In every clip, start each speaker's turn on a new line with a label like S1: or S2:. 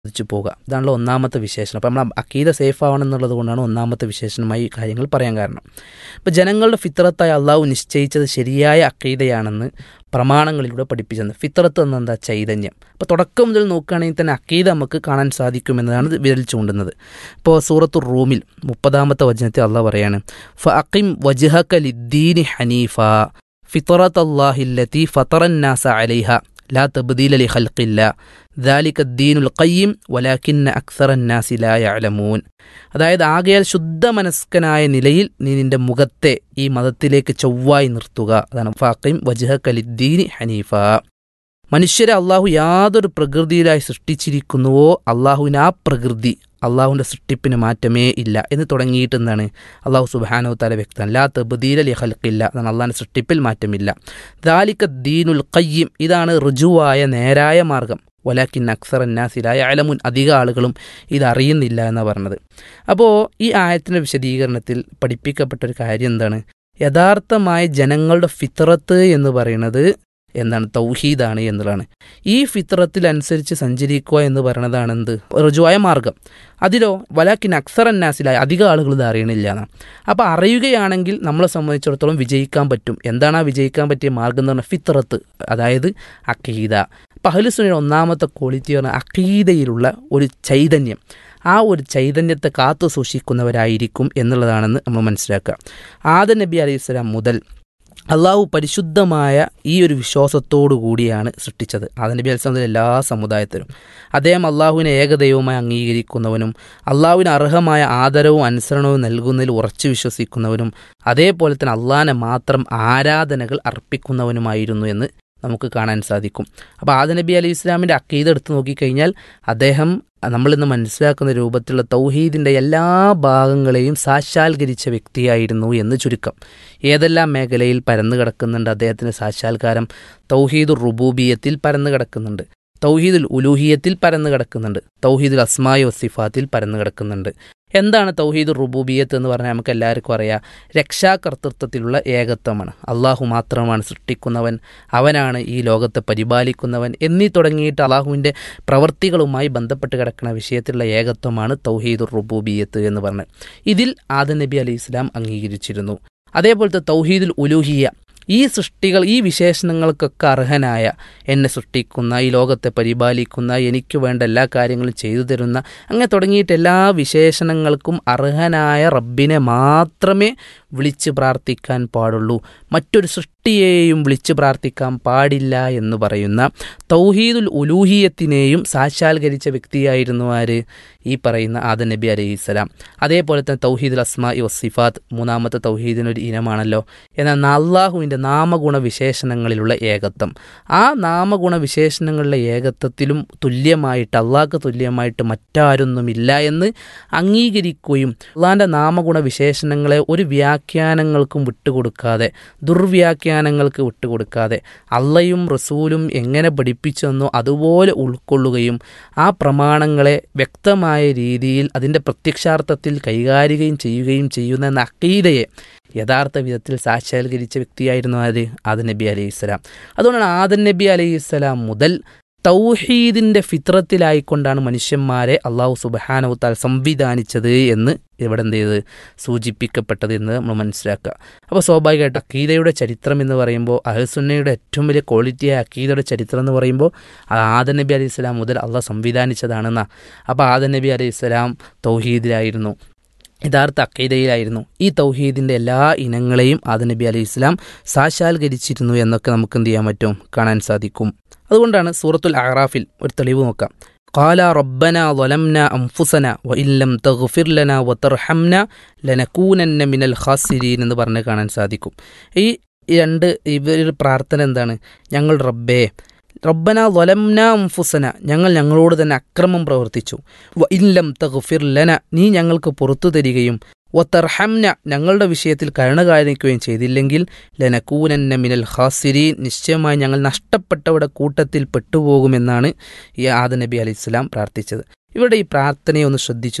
S1: ച്ചു പോകുക ഇതാണല്ലോ ഒന്നാമത്തെ വിശേഷണം അപ്പം നമ്മൾ അക്കീത സേഫ് ആവണം എന്നുള്ളത് കൊണ്ടാണ് ഒന്നാമത്തെ വിശേഷണമായി ഈ കാര്യങ്ങൾ പറയാൻ കാരണം ഇപ്പം ജനങ്ങളുടെ ഫിത്രത്തായി അള്ളാഹു നിശ്ചയിച്ചത് ശരിയായ അക്കീതയാണെന്ന് പ്രമാണങ്ങളിലൂടെ പഠിപ്പിച്ചത് ഫിത്രത്ത് എന്നെന്താ ചൈതന്യം അപ്പോൾ തുടക്കം മുതൽ നോക്കുകയാണെങ്കിൽ തന്നെ അക്കീത നമുക്ക് കാണാൻ സാധിക്കുമെന്നതാണ് ഇത് വിരൽ ചൂണ്ടുന്നത് ഇപ്പോൾ സൂറത്തു റൂമിൽ മുപ്പതാമത്തെ വചനത്തിൽ അള്ളാഹ് പറയാണ് ഫ അക്കിം വജ്ഹക ലിദ്ദീനി ഹനീഫ ഫിത്രത്ത് അള്ളാഹില്ലത്തി ഫത്തറന്നാസ അലൈഹ ലാ തബ്ദീല ലി ഖൽഖില്ല ذلك الدين القيم ولكن أكثر الناس لا يعلمون അതായത് ആകയാൽ ശുദ്ധമനസ്കനായ നിലയിൽ നീ നിന്റെ മുഖത്തെ ഈ മതത്തിലേക്ക് ചൊവ്വായി നിർത്തുക അതാണ് ഫാഖിം വജ്ഹ കലിദ്ദീനി ഹനീഫ മനുഷ്യരെ അള്ളാഹു യാതൊരു പ്രകൃതിയിലായി സൃഷ്ടിച്ചിരിക്കുന്നുവോ അള്ളാഹുവിന് ആ പ്രകൃതി അള്ളാഹുവിൻ്റെ സൃഷ്ടിപ്പിന് മാറ്റമേ ഇല്ല എന്ന് തുടങ്ങിയിട്ട് എന്താണ് അള്ളാഹു സുബാനോ തല വ്യക്തം ലാ തബ്ദീല ലി ഖൽക്കില്ല അതാണ് അള്ളാഹിൻ്റെ സൃഷ്ടിപ്പിൽ മാറ്റമില്ല ദാലിക ദീനുൽ ഖയ്യിം ഇതാണ് ഋജുവായ നേരായ മാർഗം വലാക്കിൻ അക്സർ അന്നാസിലായ അലമുൻ അധിക ആളുകളും ഇതറിയുന്നില്ല എന്നാണ് പറഞ്ഞത് അപ്പോൾ ഈ ആയത്തിൻ്റെ വിശദീകരണത്തിൽ പഠിപ്പിക്കപ്പെട്ട ഒരു കാര്യം എന്താണ് യഥാർത്ഥമായ ജനങ്ങളുടെ ഫിത്രത്ത് എന്ന് പറയുന്നത് എന്താണ് തൗഹീദാണ് എന്നുള്ളതാണ് ഈ ഫിത്രത്തിലനുസരിച്ച് സഞ്ചരിക്കുക എന്ന് പറയുന്നതാണ് എന്ത് ഋജുവായ മാർഗം അതിലോ വലാക്കിൻ അക്സർ അന്നാസിലായ അധിക ആളുകൾ ഇത് അറിയണില്ല എന്നാണ് അപ്പോൾ അറിയുകയാണെങ്കിൽ നമ്മളെ സംബന്ധിച്ചിടത്തോളം വിജയിക്കാൻ പറ്റും എന്താണ് ആ വിജയിക്കാൻ പറ്റിയ മാർഗം എന്ന് പറഞ്ഞാൽ ഫിത്രത്ത് അതായത് അക്കീദ പഹലുസുനിയുടെ ഒന്നാമത്തെ ക്വാളിറ്റി പറഞ്ഞാൽ അക്കീദയിലുള്ള ഒരു ചൈതന്യം ആ ഒരു ചൈതന്യത്തെ കാത്തു സൂക്ഷിക്കുന്നവരായിരിക്കും എന്നുള്ളതാണെന്ന് നമ്മൾ മനസ്സിലാക്കുക ആദ നബി അലൈഹി സ്വലാം മുതൽ അള്ളാഹു പരിശുദ്ധമായ ഈ ഒരു വിശ്വാസത്തോടു കൂടിയാണ് സൃഷ്ടിച്ചത് ആദ നബി അലൈഹി എല്ലാ സമുദായത്തിലും അദ്ദേഹം അള്ളാഹുവിനെ ഏകദൈവമായി അംഗീകരിക്കുന്നവനും അള്ളാഹുവിന് അർഹമായ ആദരവും അനുസരണവും നൽകുന്നതിൽ ഉറച്ചു വിശ്വസിക്കുന്നവനും അതേപോലെ തന്നെ അള്ളാഹിനെ മാത്രം ആരാധനകൾ അർപ്പിക്കുന്നവനുമായിരുന്നു എന്ന് നമുക്ക് കാണാൻ സാധിക്കും അപ്പോൾ ആദ നബി അലൈഹി ഇസ്ലാമിൻ്റെ അക്കീത് എടുത്ത് നോക്കിക്കഴിഞ്ഞാൽ അദ്ദേഹം നമ്മളിന്ന് മനസ്സിലാക്കുന്ന രൂപത്തിലുള്ള തൗഹീദിൻ്റെ എല്ലാ ഭാഗങ്ങളെയും സാക്ഷാത്കരിച്ച വ്യക്തിയായിരുന്നു എന്ന് ചുരുക്കം ഏതെല്ലാം മേഖലയിൽ പരന്നു കിടക്കുന്നുണ്ട് അദ്ദേഹത്തിൻ്റെ സാക്ഷാത്കാരം തൗഹീദുർ റുബൂബിയത്തിൽ പരന്നു കിടക്കുന്നുണ്ട് തൗഹീദുൽ ഉലൂഹിയത്തിൽ പരന്നു കിടക്കുന്നുണ്ട് തൗഹീദുൽ അസ്മായ വസിഫാത്തിൽ പരന്നു കിടക്കുന്നുണ്ട് എന്താണ് തൗഹീദ് റുബൂബിയത്ത് എന്ന് പറഞ്ഞാൽ നമുക്ക് എല്ലാവർക്കും അറിയാം രക്ഷാകർത്തൃത്വത്തിലുള്ള ഏകത്വമാണ് അള്ളാഹു മാത്രമാണ് സൃഷ്ടിക്കുന്നവൻ അവനാണ് ഈ ലോകത്തെ പരിപാലിക്കുന്നവൻ എന്നീ തുടങ്ങിയിട്ട് അള്ളാഹുവിൻ്റെ പ്രവൃത്തികളുമായി ബന്ധപ്പെട്ട് കിടക്കുന്ന വിഷയത്തിലുള്ള ഏകത്വമാണ് തൗഹീദ് റുബൂബിയത്ത് എന്ന് പറഞ്ഞത് ഇതിൽ ആദ നബി അലി ഇസ്ലാം അംഗീകരിച്ചിരുന്നു അതേപോലത്തെ തൗഹീദുൽ ഉലൂഹിയ ഈ സൃഷ്ടികൾ ഈ വിശേഷണങ്ങൾക്കൊക്കെ അർഹനായ എന്നെ സൃഷ്ടിക്കുന്ന ഈ ലോകത്തെ പരിപാലിക്കുന്ന എനിക്ക് വേണ്ട എല്ലാ കാര്യങ്ങളും ചെയ്തു തരുന്ന അങ്ങനെ തുടങ്ങിയിട്ട് എല്ലാ വിശേഷണങ്ങൾക്കും അർഹനായ റബ്ബിനെ മാത്രമേ വിളിച്ച് പ്രാർത്ഥിക്കാൻ പാടുള്ളൂ മറ്റൊരു സൃഷ്ടിയെയും വിളിച്ച് പ്രാർത്ഥിക്കാൻ പാടില്ല എന്ന് പറയുന്ന തൗഹീദുൽ ഉലൂഹിയത്തിനെയും സാക്ഷാത്കരിച്ച വ്യക്തിയായിരുന്നു ആര് ഈ പറയുന്ന ആദ നബി അലൈഹിസ്സലാം അതേപോലെ തന്നെ തൗഹീദുൽ അസ്മാ വസിഫാത്ത് മൂന്നാമത്തെ തൗഹീദിനൊരു ഇനമാണല്ലോ എന്നാൽ അള്ളാഹുവിൻ്റെ നാമഗുണ വിശേഷണങ്ങളിലുള്ള ഏകത്വം ആ നാമഗുണ വിശേഷണങ്ങളിലെ ഏകത്വത്തിലും തുല്യമായിട്ട് അള്ളാഹ്ക്ക് തുല്യമായിട്ട് മറ്റാരൊന്നുമില്ല എന്ന് അംഗീകരിക്കുകയും അള്ളാഹിൻ്റെ നാമഗുണ വിശേഷണങ്ങളെ ഒരു വ്യാഖ്യാനങ്ങൾക്കും വിട്ടുകൊടുക്കാതെ ദുർവ്യാഖ്യാനങ്ങൾക്ക് വിട്ടുകൊടുക്കാതെ അള്ളയും റസൂലും എങ്ങനെ പഠിപ്പിച്ചെന്നോ അതുപോലെ ഉൾക്കൊള്ളുകയും ആ പ്രമാണങ്ങളെ വ്യക്തമായ രീതിയിൽ അതിൻ്റെ പ്രത്യക്ഷാർത്ഥത്തിൽ കൈകാര്യം ചെയ്യുകയും ചെയ്യുന്ന എന്ന അക്കീതയെ യഥാർത്ഥ വിധത്തിൽ സാക്ഷാത്കരിച്ച വ്യക്തിയായിരുന്നു ആര് ആദൻ നബി അലൈഹി സ്വലാം അതുകൊണ്ടാണ് ആദൻ നബി അലൈഹി സ്വലാം മുതൽ തൗഹീദിൻ്റെ ഫിത്രത്തിലായിക്കൊണ്ടാണ് മനുഷ്യന്മാരെ അള്ളാഹു സുബാനവുത്താൽ സംവിധാനിച്ചത് എന്ന് ഇവിടെ എന്ത് ചെയ്ത് സൂചിപ്പിക്കപ്പെട്ടത് എന്ന് നമ്മൾ മനസ്സിലാക്കുക അപ്പോൾ സ്വാഭാവികമായിട്ട് അക്കീദയുടെ ചരിത്രം എന്ന് പറയുമ്പോൾ അഹസുന്നയുടെ ഏറ്റവും വലിയ ക്വാളിറ്റിയായ അക്കീദയുടെ ചരിത്രം എന്ന് പറയുമ്പോൾ അത് ആദൻ നബി അലൈഹി സ്വലാം മുതൽ അള്ളാഹ് സംവിധാനിച്ചതാണെന്നാ അപ്പോൾ ആദൻ നബി അലൈഹി സ്വലാം തൗഹീദിലായിരുന്നു യഥാർത്ഥ അക്കീദയിലായിരുന്നു ഈ തൗഹീദിൻ്റെ എല്ലാ ഇനങ്ങളെയും ആദ നബി അലൈഹി ഇസ്ലാം സാക്ഷാത്കരിച്ചിരുന്നു എന്നൊക്കെ നമുക്ക് എന്ത് ചെയ്യാൻ പറ്റും കാണാൻ സാധിക്കും അതുകൊണ്ടാണ് സൂറത്തുൽ അറാഫിൽ ഒരു തെളിവ് നോക്കാം قال ربنا ظلمنا أنفسنا وإن لم تغفر لنا وترحمنا لنكونن من الخاسرين എന്ന് പറഞ്ഞ് കാണാൻ സാധിക്കും ഈ രണ്ട് ഇവരുടെ പ്രാർത്ഥന എന്താണ് ഞങ്ങൾ റബ്ബേ റബ്ബന വലംന അംഫുസന ഞങ്ങൾ ഞങ്ങളോട് തന്നെ അക്രമം പ്രവർത്തിച്ചു വ ഇല്ലം തഗ്ഫിർ ലന നീ ഞങ്ങൾക്ക് പുറത്തു തരികയും വത്തർഹംന ഞങ്ങളുടെ വിഷയത്തിൽ കരുണ കാണിക്കുകയും ചെയ്തില്ലെങ്കിൽ ലനക്കൂനന്ന മിനൽ ഹാസിരീൻ നിശ്ചയമായി ഞങ്ങൾ നഷ്ടപ്പെട്ടവരുടെ കൂട്ടത്തിൽ പെട്ടുപോകുമെന്നാണ് ഈ ആദ നബി അലി ഇസ്ലാം പ്രാർത്ഥിച്ചത് ഇവരുടെ ഈ പ്രാർത്ഥനയെ ഒന്ന് ശ്രദ്ധിച്ചു നോക്കൂ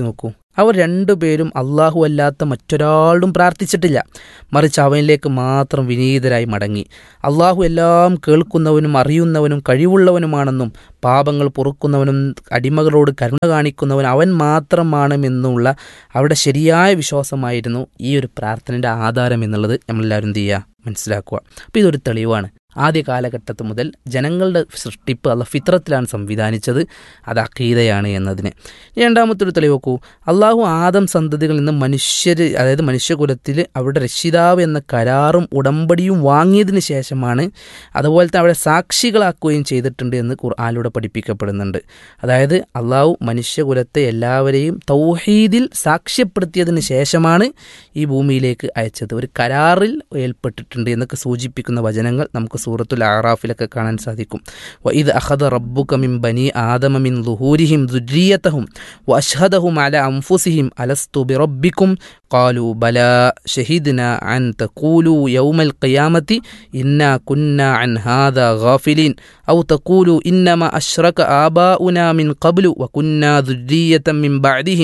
S1: അവർ രണ്ടുപേരും അള്ളാഹു അല്ലാത്ത മറ്റൊരാളും പ്രാർത്ഥിച്ചിട്ടില്ല മറിച്ച് അവനിലേക്ക് മാത്രം വിനീതരായി മടങ്ങി അള്ളാഹു എല്ലാം കേൾക്കുന്നവനും അറിയുന്നവനും കഴിവുള്ളവനുമാണെന്നും പാപങ്ങൾ പൊറുക്കുന്നവനും അടിമകളോട് കരുണ കാണിക്കുന്നവൻ അവൻ മാത്രമാണെന്നുള്ള അവരുടെ ശരിയായ വിശ്വാസമായിരുന്നു ഈ ഒരു പ്രാർത്ഥനയുടെ ആധാരം എന്നുള്ളത് നമ്മളെല്ലാവരും എന്ത് ചെയ്യുക മനസ്സിലാക്കുക അപ്പോൾ ഇതൊരു തെളിവാണ് ആദ്യ കാലഘട്ടത്ത് മുതൽ ജനങ്ങളുടെ സൃഷ്ടിപ്പ് അല്ല ഫിത്രത്തിലാണ് സംവിധാനിച്ചത് അത് അക്കീതയാണ് എന്നതിന് രണ്ടാമത്തെ ഒരു തെളിവ് നോക്കൂ അള്ളാഹു ആദം സന്തതികളിൽ നിന്ന് മനുഷ്യർ അതായത് മനുഷ്യകുലത്തിൽ അവരുടെ രക്ഷിതാവ് എന്ന കരാറും ഉടമ്പടിയും വാങ്ങിയതിന് ശേഷമാണ് അതുപോലെ തന്നെ അവരെ സാക്ഷികളാക്കുകയും ചെയ്തിട്ടുണ്ട് എന്ന് ഖുർആാനിലൂടെ പഠിപ്പിക്കപ്പെടുന്നുണ്ട് അതായത് അള്ളാഹു മനുഷ്യകുലത്തെ എല്ലാവരെയും തൗഹീദിൽ സാക്ഷ്യപ്പെടുത്തിയതിന് ശേഷമാണ് ഈ ഭൂമിയിലേക്ക് അയച്ചത് ഒരു കരാറിൽ ഏൽപ്പെട്ടിട്ടുണ്ട് എന്നൊക്കെ സൂചിപ്പിക്കുന്ന വചനങ്ങൾ നമുക്ക് സൂറത്തുൽ ആറാഫിലൊക്കെ കാണാൻ സാധിക്കും വ ഇത് അഹദ റബ്ബുക മിൻ ബനി ആദമ മിൻ ലുഹൂരിഹിം ദുര്രിയത്തഹും വ അഷ്ഹദഹും അല അംഫുസിഹിം അലസ്തു ബിറബ്ബിക്കും قالوا بلى شهدنا أن تقولوا يوم القيامة إنا كنا عن هذا غافلين أو تقولوا إنما أشرك آباؤنا من قبل وكنا ذرية من بعدهم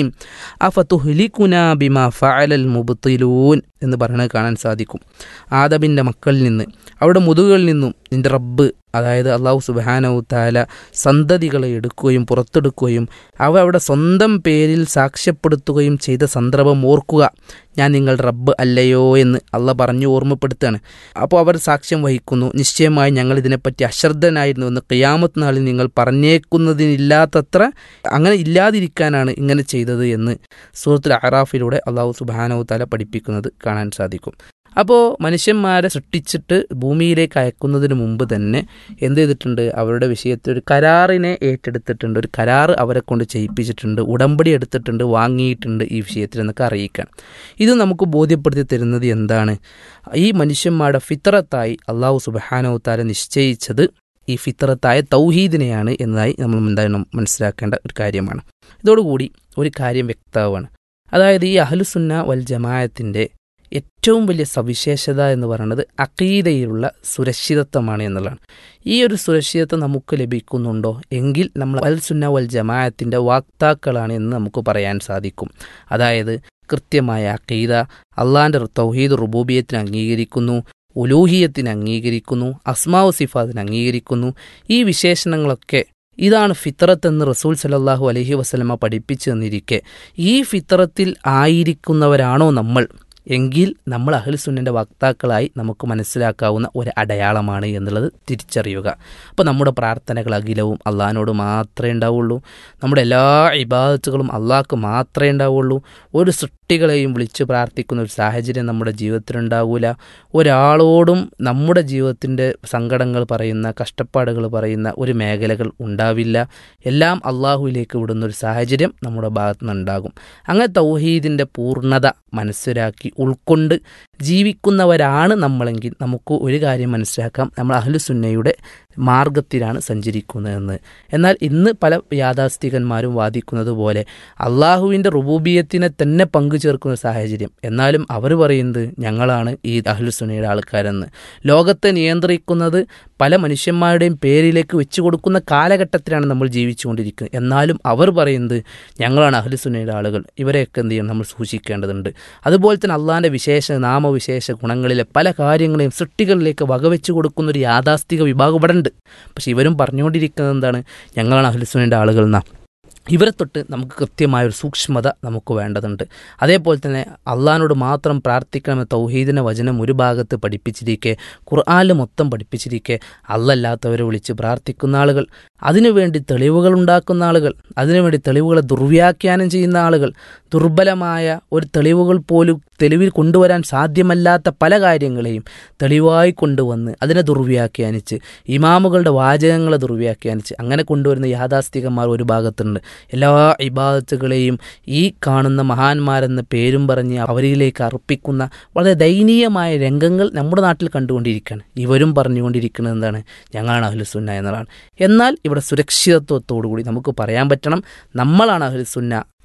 S1: أفتهلكنا بما فعل المبطلون എന്ന് പറയുന്നത് കാണാൻ സാധിക്കും ആദമിൻ്റെ മക്കളിൽ നിന്ന് അവിടെ മുതുകളിൽ നിന്നും നിന്റെ റബ്ബ് അതായത് അള്ളാഹു സുബാനവു താല സന്തതികളെ എടുക്കുകയും പുറത്തെടുക്കുകയും അവ അവിടെ സ്വന്തം പേരിൽ സാക്ഷ്യപ്പെടുത്തുകയും ചെയ്ത സന്ദർഭം ഓർക്കുക ഞാൻ നിങ്ങളുടെ റബ്ബ് അല്ലയോ എന്ന് അള്ള പറഞ്ഞു ഓർമ്മപ്പെടുത്തുകയാണ് അപ്പോൾ അവർ സാക്ഷ്യം വഹിക്കുന്നു നിശ്ചയമായി ഞങ്ങൾ ഇതിനെപ്പറ്റി അശ്രദ്ധനായിരുന്നു എന്ന് ഖിയാമത്ത് നാളിൽ നിങ്ങൾ പറഞ്ഞേക്കുന്നതിനില്ലാത്തത്ര അങ്ങനെ ഇല്ലാതിരിക്കാനാണ് ഇങ്ങനെ ചെയ്തത് എന്ന് സൂറത്തുൽ അറാഫിലൂടെ അള്ളാഹു സുബാനവു താല പഠിപ്പിക്കുന്നത് കാണാൻ സാധിക്കും അപ്പോൾ മനുഷ്യന്മാരെ സൃഷ്ടിച്ചിട്ട് ഭൂമിയിലേക്ക് അയക്കുന്നതിന് മുമ്പ് തന്നെ എന്ത് ചെയ്തിട്ടുണ്ട് അവരുടെ വിഷയത്തിൽ ഒരു കരാറിനെ ഏറ്റെടുത്തിട്ടുണ്ട് ഒരു കരാർ അവരെ കൊണ്ട് ചെയ്യിപ്പിച്ചിട്ടുണ്ട് ഉടമ്പടി എടുത്തിട്ടുണ്ട് വാങ്ങിയിട്ടുണ്ട് ഈ വിഷയത്തിൽ എന്നൊക്കെ അറിയിക്കാൻ ഇത് നമുക്ക് ബോധ്യപ്പെടുത്തി തരുന്നത് എന്താണ് ഈ മനുഷ്യന്മാരുടെ ഫിത്രത്തായി അള്ളാഹു സുബാനവത്താല നിശ്ചയിച്ചത് ഈ ഫിത്രത്തായ തൗഹീദിനെയാണ് എന്നതായി നമ്മൾ എന്തായാലും മനസ്സിലാക്കേണ്ട ഒരു കാര്യമാണ് ഇതോടുകൂടി ഒരു കാര്യം വ്യക്തമാണ് അതായത് ഈ അഹ്ലുസുന്ന വൽ ജമായത്തിൻ്റെ ഏറ്റവും വലിയ സവിശേഷത എന്ന് പറയുന്നത് അക്കീതയിലുള്ള സുരക്ഷിതത്വമാണ് എന്നുള്ളതാണ് ഈ ഒരു സുരക്ഷിതത്വം നമുക്ക് ലഭിക്കുന്നുണ്ടോ എങ്കിൽ നമ്മൾ അൽ സുന്ന വൽ ജമാഅത്തിൻ്റെ വാക്താക്കളാണ് എന്ന് നമുക്ക് പറയാൻ സാധിക്കും അതായത് കൃത്യമായ അക്കീത അള്ളാൻ്റെ തൗഹീദ് റുബൂബിയത്തിന് അംഗീകരിക്കുന്നു ഉലൂഹിയത്തിന് അംഗീകരിക്കുന്നു അസ്മാവ് സിഫാദിന് അംഗീകരിക്കുന്നു ഈ വിശേഷണങ്ങളൊക്കെ ഇതാണ് ഫിത്രത്ത് എന്ന് റസൂൽ സലല്ലാഹു അലഹി വസ്ലമ പഠിപ്പിച്ചു തന്നിരിക്കെ ഈ ഫിത്രത്തിൽ ആയിരിക്കുന്നവരാണോ നമ്മൾ എങ്കിൽ നമ്മൾ അഹ്ലുസുന്നൻ്റെ വക്താക്കളായി നമുക്ക് മനസ്സിലാക്കാവുന്ന ഒരു അടയാളമാണ് എന്നുള്ളത് തിരിച്ചറിയുക അപ്പോൾ നമ്മുടെ പ്രാർത്ഥനകൾ അഖിലവും അള്ളാഹിനോട് മാത്രമേ ഉണ്ടാവുള്ളൂ നമ്മുടെ എല്ലാ ഇബാദത്തുകളും അള്ളാഹ്ക്ക് മാത്രമേ ഉണ്ടാവുള്ളൂ ഒരു സൃഷ്ടികളെയും വിളിച്ച് പ്രാർത്ഥിക്കുന്ന ഒരു സാഹചര്യം നമ്മുടെ ജീവിതത്തിലുണ്ടാവില്ല ഒരാളോടും നമ്മുടെ ജീവിതത്തിൻ്റെ സങ്കടങ്ങൾ പറയുന്ന കഷ്ടപ്പാടുകൾ പറയുന്ന ഒരു മേഖലകൾ ഉണ്ടാവില്ല എല്ലാം അള്ളാഹുവിലേക്ക് വിടുന്ന ഒരു സാഹചര്യം നമ്മുടെ ഭാഗത്തു നിന്നുണ്ടാകും അങ്ങനെ തൗഹീദിൻ്റെ പൂർണ്ണത മനസ്സിലാക്കി ഉൾക്കൊണ്ട് ജീവിക്കുന്നവരാണ് നമ്മളെങ്കിൽ നമുക്ക് ഒരു കാര്യം മനസ്സിലാക്കാം നമ്മൾ അഹ്ലുസുന്നയുടെ മാർഗത്തിലാണ് സഞ്ചരിക്കുന്നതെന്ന് എന്നാൽ ഇന്ന് പല യാഥാസ്ഥികന്മാരും വാദിക്കുന്നത് പോലെ അള്ളാഹുവിൻ്റെ റുബൂബിയത്തിനെ തന്നെ പങ്കു ചേർക്കുന്ന സാഹചര്യം എന്നാലും അവർ പറയുന്നത് ഞങ്ങളാണ് ഈ അഹ്ലുസുന്നയുടെ ആൾക്കാരെന്ന് ലോകത്തെ നിയന്ത്രിക്കുന്നത് പല മനുഷ്യന്മാരുടെയും പേരിലേക്ക് വെച്ചു കൊടുക്കുന്ന കാലഘട്ടത്തിലാണ് നമ്മൾ ജീവിച്ചുകൊണ്ടിരിക്കുന്നത് എന്നാലും അവർ പറയുന്നത് ഞങ്ങളാണ് അഹ്ലുസുന്നയുടെ ആളുകൾ ഇവരെയൊക്കെ എന്ത് ചെയ്യണം നമ്മൾ സൂക്ഷിക്കേണ്ടതുണ്ട് അതുപോലെ തന്നെ അള്ളാഹിൻ്റെ വിശേഷ നാമവിശേഷ ഗുണങ്ങളിലെ പല കാര്യങ്ങളെയും സൃഷ്ടികളിലേക്ക് വകവെച്ചു കൊടുക്കുന്ന ഒരു യാഥാസ്ഥിക വിഭാഗം ഇവിടെ ഉണ്ട് പക്ഷെ ഇവരും പറഞ്ഞുകൊണ്ടിരിക്കുന്നത് എന്താണ് ഞങ്ങളാണ് അഹ്ലുസുന്നയുടെ ആളുകൾ എന്നാ ഇവരെ തൊട്ട് നമുക്ക് കൃത്യമായ ഒരു സൂക്ഷ്മത നമുക്ക് വേണ്ടതുണ്ട് അതേപോലെ തന്നെ അള്ളഹാനോട് മാത്രം പ്രാർത്ഥിക്കണമെന്ന് തൗഹീദിൻ്റെ വചനം ഒരു ഭാഗത്ത് പഠിപ്പിച്ചിരിക്കെ ഖുർആാനിൽ മൊത്തം പഠിപ്പിച്ചിരിക്കെ അല്ലല്ലാത്തവരെ വിളിച്ച് പ്രാർത്ഥിക്കുന്ന ആളുകൾ അതിനുവേണ്ടി തെളിവുകൾ ഉണ്ടാക്കുന്ന ആളുകൾ അതിനുവേണ്ടി തെളിവുകളെ ദുർവ്യാഖ്യാനം ചെയ്യുന്ന ആളുകൾ ദുർബലമായ ഒരു തെളിവുകൾ പോലും തെളിവിൽ കൊണ്ടുവരാൻ സാധ്യമല്ലാത്ത പല കാര്യങ്ങളെയും തെളിവായി കൊണ്ടുവന്ന് അതിനെ ദുർവ്യാഖ്യാനിച്ച് ഇമാമുകളുടെ വാചകങ്ങളെ ദുർവ്യാഖ്യാനിച്ച് അങ്ങനെ കൊണ്ടുവരുന്ന യാഥാസ്ഥികന്മാർ ഒരു ഭാഗത്തുണ്ട് എല്ലാ ഇബാദത്തുകളെയും ഈ കാണുന്ന മഹാന്മാരെന്ന പേരും പറഞ്ഞ് അവരിലേക്ക് അർപ്പിക്കുന്ന വളരെ ദയനീയമായ രംഗങ്ങൾ നമ്മുടെ നാട്ടിൽ കണ്ടുകൊണ്ടിരിക്കുകയാണ് ഇവരും പറഞ്ഞുകൊണ്ടിരിക്കുന്നത് എന്താണ് ഞങ്ങളാണ് അഹ്ലുസുന്ന എന്നതാണ് എന്നാൽ ഇവിടെ സുരക്ഷിതത്വത്തോടുകൂടി നമുക്ക് പറയാൻ പറ്റണം നമ്മളാണ് അഹ്ലുസുന്ന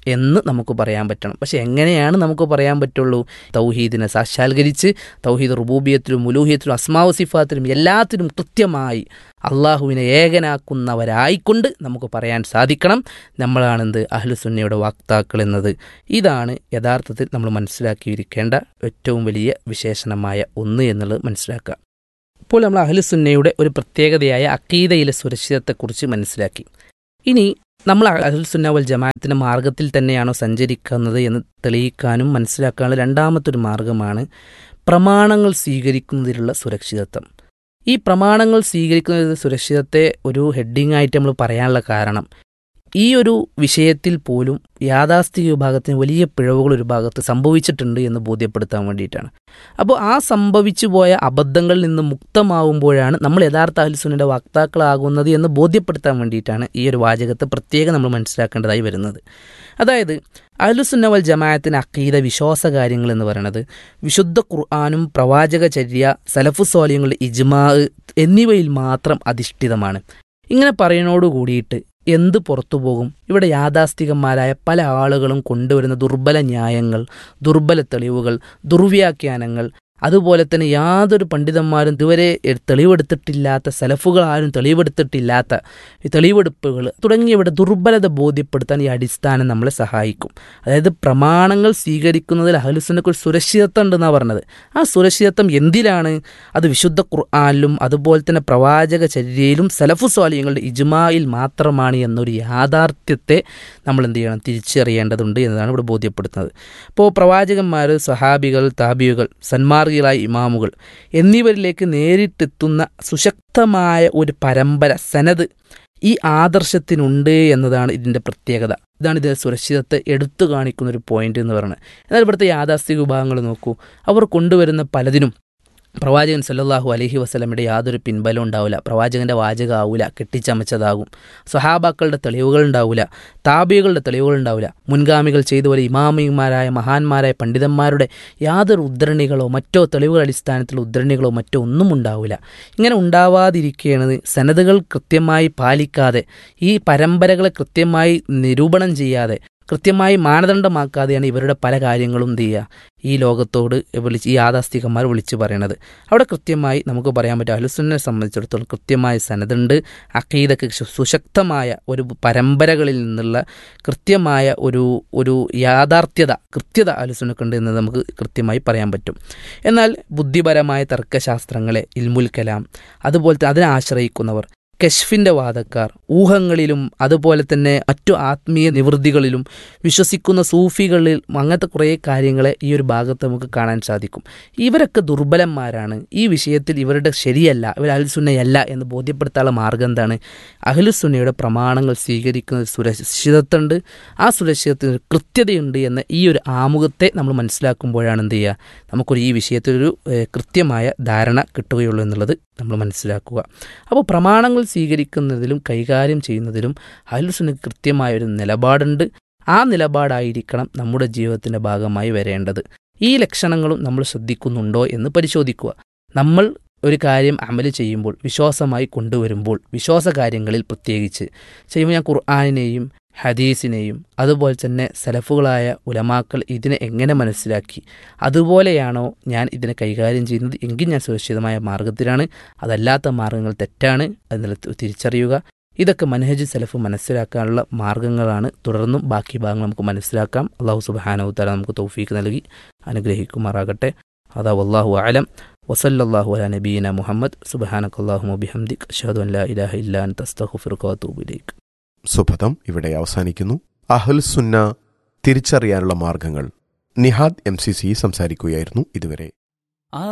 S1: എന്ന് നമുക്ക് പറയാൻ പറ്റണം പക്ഷെ എങ്ങനെയാണ് നമുക്ക് പറയാൻ പറ്റുള്ളൂ തൗഹീദിനെ സാക്ഷാത്കരിച്ച് തൗഹീദ് റുബൂബിയത്തിലും മുലൂഹിയത്തിലും അസ്മാവ് സിഫാത്തിലും എല്ലാത്തിലും കൃത്യമായി അള്ളാഹുവിനെ ഏകനാക്കുന്നവരായിക്കൊണ്ട് നമുക്ക് പറയാൻ സാധിക്കണം നമ്മളാണെന്ത് അഹ്ലുസുന്നയുടെ വാക്താക്കൾ എന്നത് ഇതാണ് യഥാർത്ഥത്തിൽ നമ്മൾ മനസ്സിലാക്കിയിരിക്കേണ്ട ഏറ്റവും വലിയ വിശേഷണമായ ഒന്ന് എന്നുള്ളത് മനസ്സിലാക്കുക ഇപ്പോൾ നമ്മൾ അഹ്ലുസുന്നയുടെ ഒരു പ്രത്യേകതയായ അക്കീദയിലെ സുരക്ഷിതത്വത്തെക്കുറിച്ച് മനസ്സിലാക്കി ഇനി നമ്മൾ അഹ്ലുസുന്ന വൽ ജമാഅത്തിൻ്റെ മാർഗത്തിൽ തന്നെയാണോ സഞ്ചരിക്കുന്നത് എന്ന് തെളിയിക്കാനും മനസ്സിലാക്കാനുള്ള രണ്ടാമത്തൊരു മാർഗമാണ് പ്രമാണങ്ങൾ സ്വീകരിക്കുന്നതിലുള്ള സുരക്ഷിതത്വം ഈ പ്രമാണങ്ങൾ സ്വീകരിക്കുന്ന സുരക്ഷിതത്തെ ഒരു ഹെഡിങ് ആയിട്ട് നമ്മൾ പറയാനുള്ള കാരണം ഈ ഒരു വിഷയത്തിൽ പോലും യാഥാസ്ഥിക വിഭാഗത്തിന് വലിയ പിഴവുകൾ ഒരു ഭാഗത്ത് സംഭവിച്ചിട്ടുണ്ട് എന്ന് ബോധ്യപ്പെടുത്താൻ വേണ്ടിയിട്ടാണ് അപ്പോൾ ആ സംഭവിച്ചു പോയ അബദ്ധങ്ങളിൽ നിന്ന് മുക്തമാവുമ്പോഴാണ് നമ്മൾ യഥാർത്ഥ അഹ്ലുസുന്നയുടെ വക്താക്കളാകുന്നത് എന്ന് ബോധ്യപ്പെടുത്താൻ വേണ്ടിയിട്ടാണ് ഈ ഒരു വാചകത്തെ പ്രത്യേകം നമ്മൾ മനസ്സിലാക്കേണ്ടതായി വരുന്നത് അതായത് അഹ്ലുസുന്ന വൽ ജമാഅത്തിന് അക്കീത വിശ്വാസ കാര്യങ്ങൾ എന്ന് പറയുന്നത് വിശുദ്ധ ഖുർആാനും പ്രവാചകചര്യ സലഫു സ്വാലിയങ്ങളുടെ ഇജ്മാ എന്നിവയിൽ മാത്രം അധിഷ്ഠിതമാണ് ഇങ്ങനെ പറയുന്നതോട് കൂടിയിട്ട് എന്ത് പുറത്തു പോകും ഇവിടെ യാഥാസ്ഥികന്മാരായ പല ആളുകളും കൊണ്ടുവരുന്ന ദുർബല ന്യായങ്ങൾ ദുർബല തെളിവുകൾ ദുർവ്യാഖ്യാനങ്ങൾ അതുപോലെ തന്നെ യാതൊരു പണ്ഡിതന്മാരും ഇതുവരെ തെളിവെടുത്തിട്ടില്ലാത്ത സലഫുകൾ ആരും തെളിവെടുത്തിട്ടില്ലാത്ത ഈ തെളിവെടുപ്പുകൾ തുടങ്ങിയവിടെ ദുർബലത ബോധ്യപ്പെടുത്താൻ ഈ അടിസ്ഥാനം നമ്മളെ സഹായിക്കും അതായത് പ്രമാണങ്ങൾ സ്വീകരിക്കുന്നതിൽ അഹലുസിനൊക്കെ ഒരു സുരക്ഷിതത്വം ഉണ്ടെന്നാണ് പറഞ്ഞത് ആ സുരക്ഷിതത്വം എന്തിലാണ് അത് വിശുദ്ധ ഖുർആാനിലും അതുപോലെ തന്നെ പ്രവാചക ചര്യയിലും സലഫു സ്വാലിയങ്ങളുടെ ഇജ്മായിൽ മാത്രമാണ് എന്നൊരു യാഥാർത്ഥ്യത്തെ നമ്മൾ എന്ത് ചെയ്യണം തിരിച്ചറിയേണ്ടതുണ്ട് എന്നതാണ് ഇവിടെ ബോധ്യപ്പെടുത്തുന്നത് ഇപ്പോൾ പ്രവാചകന്മാർ സഹാബികൾ താബിയുകൾ സന്മാർഗികളായ ഇമാമുകൾ എന്നിവരിലേക്ക് നേരിട്ടെത്തുന്ന സുശക്തമായ ഒരു പരമ്പര സനത് ഈ ആദർശത്തിനുണ്ട് എന്നതാണ് ഇതിൻ്റെ പ്രത്യേകത ഇതാണ് ഇതിൻ്റെ സുരക്ഷിതത്തെ എടുത്തു കാണിക്കുന്ന ഒരു പോയിന്റ് എന്ന് പറയുന്നത് എന്നാൽ ഇവിടുത്തെ യാഥാസ്ഥിക വിഭാഗങ്ങൾ നോക്കൂ അവർ കൊണ്ടുവരുന്ന പലതിനും പ്രവാചകൻ സല്ലല്ലാഹു അലഹി വസ്ലമിയുടെ യാതൊരു പിൻബലം ഉണ്ടാവില്ല പ്രവാചകൻ്റെ വാചകമാവില്ല കെട്ടിച്ചമച്ചതാകും സ്വഹാബാക്കളുടെ തെളിവുകൾ ഉണ്ടാവില്ല താബികളുടെ തെളിവുകൾ ഉണ്ടാവില്ല മുൻഗാമികൾ ചെയ്ത പോലെ ഇമാമിമാരായ മഹാന്മാരായ പണ്ഡിതന്മാരുടെ യാതൊരു ഉദ്ധരണികളോ മറ്റോ തെളിവുകൾ അടിസ്ഥാനത്തിലുള്ള ഉദ്ധരണികളോ മറ്റോ ഒന്നും ഉണ്ടാവില്ല ഇങ്ങനെ ഉണ്ടാവാതിരിക്കുകയാണ് സനതുകൾ കൃത്യമായി പാലിക്കാതെ ഈ പരമ്പരകളെ കൃത്യമായി നിരൂപണം ചെയ്യാതെ കൃത്യമായി മാനദണ്ഡമാക്കാതെയാണ് ഇവരുടെ പല കാര്യങ്ങളും എന്ത് ചെയ്യുക ഈ ലോകത്തോട് വിളിച്ച് ഈ യാഥാസ്ഥികന്മാർ വിളിച്ചു പറയണത് അവിടെ കൃത്യമായി നമുക്ക് പറയാൻ പറ്റും അഹ്ലുസുന്നെ സംബന്ധിച്ചിടത്തോളം കൃത്യമായ സനതുണ്ട് അക്കീദക്ക് സുശക്തമായ ഒരു പരമ്പരകളിൽ നിന്നുള്ള കൃത്യമായ ഒരു ഒരു യാഥാർത്ഥ്യത കൃത്യത അഹ്ലുസുന്നക്കുണ്ട് എന്ന് നമുക്ക് കൃത്യമായി പറയാൻ പറ്റും എന്നാൽ ബുദ്ധിപരമായ തർക്കശാസ്ത്രങ്ങളെ ഇൽമുൽ കലാം അതുപോലത്തെ അതിനെ ആശ്രയിക്കുന്നവർ കശ്ഫിൻ്റെ വാദക്കാർ ഊഹങ്ങളിലും അതുപോലെ തന്നെ മറ്റു ആത്മീയ നിവൃത്തികളിലും വിശ്വസിക്കുന്ന സൂഫികളിൽ അങ്ങനത്തെ കുറേ കാര്യങ്ങളെ ഈ ഒരു ഭാഗത്ത് നമുക്ക് കാണാൻ സാധിക്കും ഇവരൊക്കെ ദുർബലന്മാരാണ് ഈ വിഷയത്തിൽ ഇവരുടെ ശരിയല്ല ഇവർ അഹ്ലുസുന്നയല്ല എന്ന് ബോധ്യപ്പെടുത്താനുള്ള മാർഗം എന്താണ് അഹ്ലുസുന്നയുടെ പ്രമാണങ്ങൾ സ്വീകരിക്കുന്ന സുരക്ഷിതത്വമുണ്ട് ആ സുരക്ഷിതത്തിന് കൃത്യതയുണ്ട് എന്ന ഈ ഒരു ആമുഖത്തെ നമ്മൾ മനസ്സിലാക്കുമ്പോഴാണ് എന്ത് ചെയ്യുക നമുക്കൊരു ഈ വിഷയത്തിലൊരു കൃത്യമായ ധാരണ കിട്ടുകയുള്ളൂ എന്നുള്ളത് നമ്മൾ മനസ്സിലാക്കുക അപ്പോൾ പ്രമാണങ്ങൾ സ്വീകരിക്കുന്നതിലും കൈകാര്യം ചെയ്യുന്നതിലും അഹ്ലുസുന്നക്ക് കൃത്യമായ ഒരു നിലപാടുണ്ട് ആ നിലപാടായിരിക്കണം നമ്മുടെ ജീവിതത്തിൻ്റെ ഭാഗമായി വരേണ്ടത് ഈ ലക്ഷണങ്ങളും നമ്മൾ ശ്രദ്ധിക്കുന്നുണ്ടോ എന്ന് പരിശോധിക്കുക നമ്മൾ ഒരു കാര്യം അമല് ചെയ്യുമ്പോൾ വിശ്വാസമായി കൊണ്ടുവരുമ്പോൾ വിശ്വാസ കാര്യങ്ങളിൽ പ്രത്യേകിച്ച് ചെയ്യുമ്പോൾ ഞാൻ ഖുർആാനിനെയും ഹദീസിനെയും അതുപോലെ തന്നെ സലഫുകളായ ഉലമാക്കൾ ഇതിനെ എങ്ങനെ മനസ്സിലാക്കി അതുപോലെയാണോ ഞാൻ ഇതിനെ കൈകാര്യം ചെയ്യുന്നത് എങ്കിൽ ഞാൻ സുരക്ഷിതമായ മാർഗത്തിലാണ് അതല്ലാത്ത മാർഗങ്ങൾ തെറ്റാണ് അതിൽ തിരിച്ചറിയുക ഇതൊക്കെ മനഹജ് സലഫ് മനസ്സിലാക്കാനുള്ള മാർഗങ്ങളാണ് തുടർന്നും ബാക്കി ഭാഗങ്ങൾ നമുക്ക് മനസ്സിലാക്കാം അള്ളാഹു സുബാനവുത്താല നമുക്ക് തൗഫീക്ക് നൽകി അനുഗ്രഹിക്കുമാറാകട്ടെ അതാ വല്ലാഹു ആലം വസല്ലാഹു അല നബീന മുഹമ്മദ് സുബാനക്കല്ലാഹു മുബിഹംദിക് അഷഹദു അല്ലാ ഇലാഹ ഇല്ലാൻ തസ്തഖുഫിർഖാത്തൂബിലേക്ക്
S2: സുഭതം ഇവിടെ അവസാനിക്കുന്നു അഹുൽ സുന്ന തിരിച്ചറിയാനുള്ള മാർഗങ്ങൾ നിഹാദ് എം സി സി സംസാരിക്കുകയായിരുന്നു ഇതുവരെ